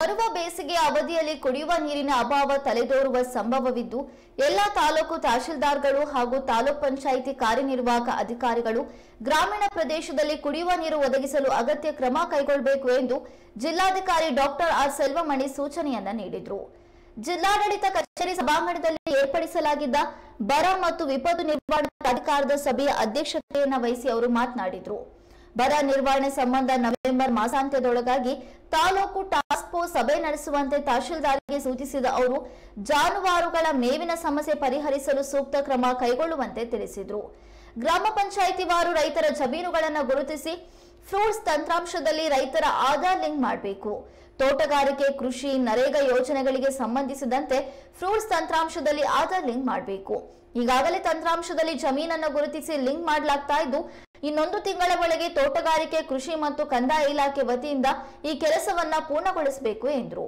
ಬರುವ ಬೇಸಿಗೆ ಅವಧಿಯಲ್ಲಿ ಕುಡಿಯುವ ನೀರಿನ ಅಭಾವ ತಲೆದೋರುವ ಸಂಭವವಿದ್ದು ಎಲ್ಲಾ ತಾಲೂಕು ತಹಶೀಲ್ದಾರ್ಗಳು ಹಾಗೂ ತಾಲೂಕ್ ಪಂಚಾಯಿತಿ ಕಾರ್ಯನಿರ್ವಾಹಕ ಅಧಿಕಾರಿಗಳು ಗ್ರಾಮೀಣ ಪ್ರದೇಶದಲ್ಲಿ ಕುಡಿಯುವ ನೀರು ಒದಗಿಸಲು ಅಗತ್ಯ ಕ್ರಮ ಕೈಗೊಳ್ಳಬೇಕು ಎಂದು ಜಿಲ್ಲಾಧಿಕಾರಿ ಡಾಕ್ಟರ್ ಆರ್ ಸೆಲ್ವಮಣಿ ಸೂಚನೆಯನ್ನ ನೀಡಿದರು ಜಿಲ್ಲಾಡಳಿತ ಕಚೇರಿ ಸಭಾಂಗಣದಲ್ಲಿ ಏರ್ಪಡಿಸಲಾಗಿದ್ದ ಬರ ಮತ್ತು ವಿಪತ್ತು ನಿರ್ವಹಣಾ ಪ್ರಾಧಿಕಾರದ ಸಭೆಯ ಅಧ್ಯಕ್ಷತೆಯನ್ನ ವಹಿಸಿ ಅವರು ಮಾತನಾಡಿದರು ಬರ ನಿರ್ವಹಣೆ ಸಂಬಂಧ ನವೆಂಬರ್ ಮಾಸಾಂತ್ಯದೊಳಗಾಗಿ ತಾಲೂಕು ಟಾಸ್ಕ್ ಫೋರ್ಸ್ ಸಭೆ ನಡೆಸುವಂತೆ ತಹಶೀಲ್ದಾರ್ಗೆ ಸೂಚಿಸಿದ ಅವರು ಜಾನುವಾರುಗಳ ಮೇವಿನ ಸಮಸ್ಯೆ ಪರಿಹರಿಸಲು ಸೂಕ್ತ ಕ್ರಮ ಕೈಗೊಳ್ಳುವಂತೆ ತಿಳಿಸಿದರು ಗ್ರಾಮ ಪಂಚಾಯಿತಿ ವಾರು ರೈತರ ಜಮೀನುಗಳನ್ನು ಗುರುತಿಸಿ ಫ್ರೂಟ್ಸ್ ತಂತ್ರಾಂಶದಲ್ಲಿ ರೈತರ ಆಧಾರ್ ಲಿಂಕ್ ಮಾಡಬೇಕು ತೋಟಗಾರಿಕೆ ಕೃಷಿ ನರೇಗಾ ಯೋಜನೆಗಳಿಗೆ ಸಂಬಂಧಿಸಿದಂತೆ ಫ್ರೂಟ್ಸ್ ತಂತ್ರಾಂಶದಲ್ಲಿ ಆಧಾರ್ ಲಿಂಕ್ ಮಾಡಬೇಕು ಈಗಾಗಲೇ ತಂತ್ರಾಂಶದಲ್ಲಿ ಜಮೀನನ್ನು ಗುರುತಿಸಿ ಲಿಂಕ್ ಮಾಡಲಾಗ್ತಾ ಇದ್ದು ಇನ್ನೊಂದು ತಿಂಗಳ ಒಳಗೆ ತೋಟಗಾರಿಕೆ ಕೃಷಿ ಮತ್ತು ಕಂದಾಯ ಇಲಾಖೆ ವತಿಯಿಂದ ಈ ಕೆಲಸವನ್ನ ಪೂರ್ಣಗೊಳಿಸಬೇಕು ಎಂದರು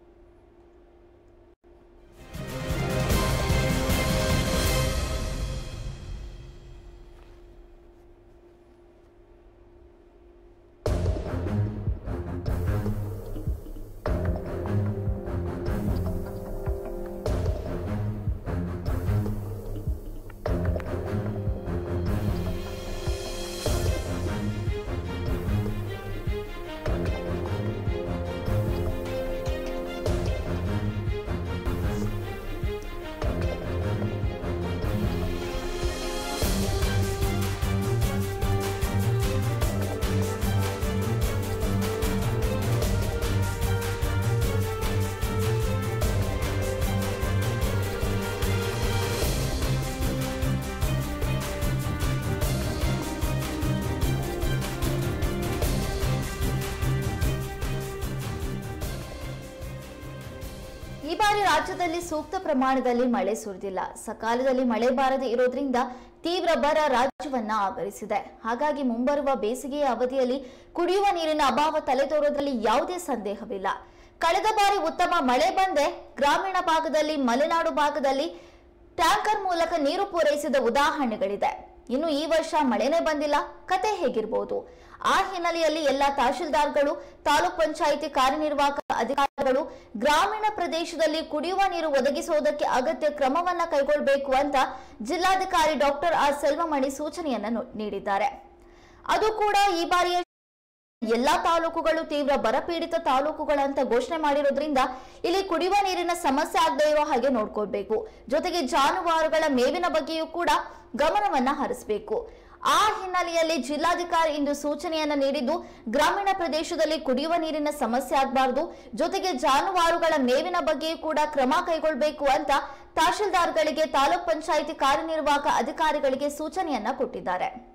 ಈ ಬಾರಿ ರಾಜ್ಯದಲ್ಲಿ ಸೂಕ್ತ ಪ್ರಮಾಣದಲ್ಲಿ ಮಳೆ ಸುರಿದಿಲ್ಲ ಸಕಾಲದಲ್ಲಿ ಮಳೆ ಬಾರದೆ ಇರೋದ್ರಿಂದ ತೀವ್ರ ಬರ ರಾಜ್ಯವನ್ನ ಆವರಿಸಿದೆ ಹಾಗಾಗಿ ಮುಂಬರುವ ಬೇಸಿಗೆಯ ಅವಧಿಯಲ್ಲಿ ಕುಡಿಯುವ ನೀರಿನ ಅಭಾವ ತಲೆದೋರೋದ್ರಲ್ಲಿ ಯಾವುದೇ ಸಂದೇಹವಿಲ್ಲ ಕಳೆದ ಬಾರಿ ಉತ್ತಮ ಮಳೆ ಬಂದೆ ಗ್ರಾಮೀಣ ಭಾಗದಲ್ಲಿ ಮಲೆನಾಡು ಭಾಗದಲ್ಲಿ ಟ್ಯಾಂಕರ್ ಮೂಲಕ ನೀರು ಪೂರೈಸಿದ ಉದಾಹರಣೆಗಳಿದೆ ಇನ್ನು ಈ ವರ್ಷ ಮಳೆನೇ ಬಂದಿಲ್ಲ ಕತೆ ಹೇಗಿರಬಹುದು ಆ ಹಿನ್ನೆಲೆಯಲ್ಲಿ ಎಲ್ಲ ತಹಶೀಲ್ದಾರ್ಗಳು ತಾಲೂಕ್ ಪಂಚಾಯಿತಿ ಕಾರ್ಯನಿರ್ವಾಹಕ ಅಧಿಕಾರಿಗಳು ಗ್ರಾಮೀಣ ಪ್ರದೇಶದಲ್ಲಿ ಕುಡಿಯುವ ನೀರು ಒದಗಿಸುವುದಕ್ಕೆ ಅಗತ್ಯ ಕ್ರಮವನ್ನ ಕೈಗೊಳ್ಳಬೇಕು ಅಂತ ಜಿಲ್ಲಾಧಿಕಾರಿ ಡಾಕ್ಟರ್ ಆರ್ ಸೆಲ್ವಮಣಿ ಸೂಚನೆಯನ್ನ ನೋ- ನೀಡಿದ್ದಾರೆ ಅದು ಕೂಡ ಈ ಬಾರಿಯ ಎಲ್ಲಾ ತಾಲೂಕುಗಳು ತೀವ್ರ ಬರಪೀಡಿತ ತಾಲೂಕುಗಳಂತ ಘೋಷಣೆ ಮಾಡಿರೋದ್ರಿಂದ ಇಲ್ಲಿ ಕುಡಿಯುವ ನೀರಿನ ಸಮಸ್ಯೆ ಆಗದೇ ಇರೋ ಹಾಗೆ ನೋಡ್ಕೊಳ್ಬೇಕು ಜೊತೆಗೆ ಜಾನುವಾರುಗಳ ಮೇವಿನ ಬಗ್ಗೆಯೂ ಕೂಡ ಗಮನವನ್ನ ಹರಿಸಬೇಕು ಆ ಹಿನ್ನೆಲೆಯಲ್ಲಿ ಜಿಲ್ಲಾಧಿಕಾರಿ ಇಂದು ಸೂಚನೆಯನ್ನ ನೀಡಿದ್ದು ಗ್ರಾಮೀಣ ಪ್ರದೇಶದಲ್ಲಿ ಕುಡಿಯುವ ನೀರಿನ ಸಮಸ್ಯೆ ಆಗಬಾರದು ಜೊತೆಗೆ ಜಾನುವಾರುಗಳ ಮೇವಿನ ಬಗ್ಗೆಯೂ ಕೂಡ ಕ್ರಮ ಕೈಗೊಳ್ಳಬೇಕು ಅಂತ ತಹಶೀಲ್ದಾರ್ಗಳಿಗೆ ತಾಲೂಕ್ ಪಂಚಾಯಿತಿ ಕಾರ್ಯನಿರ್ವಾಹಕ ಅಧಿಕಾರಿಗಳಿಗೆ ಸೂಚನೆಯನ್ನ ಕೊಟ್ಟಿದ್ದಾರೆ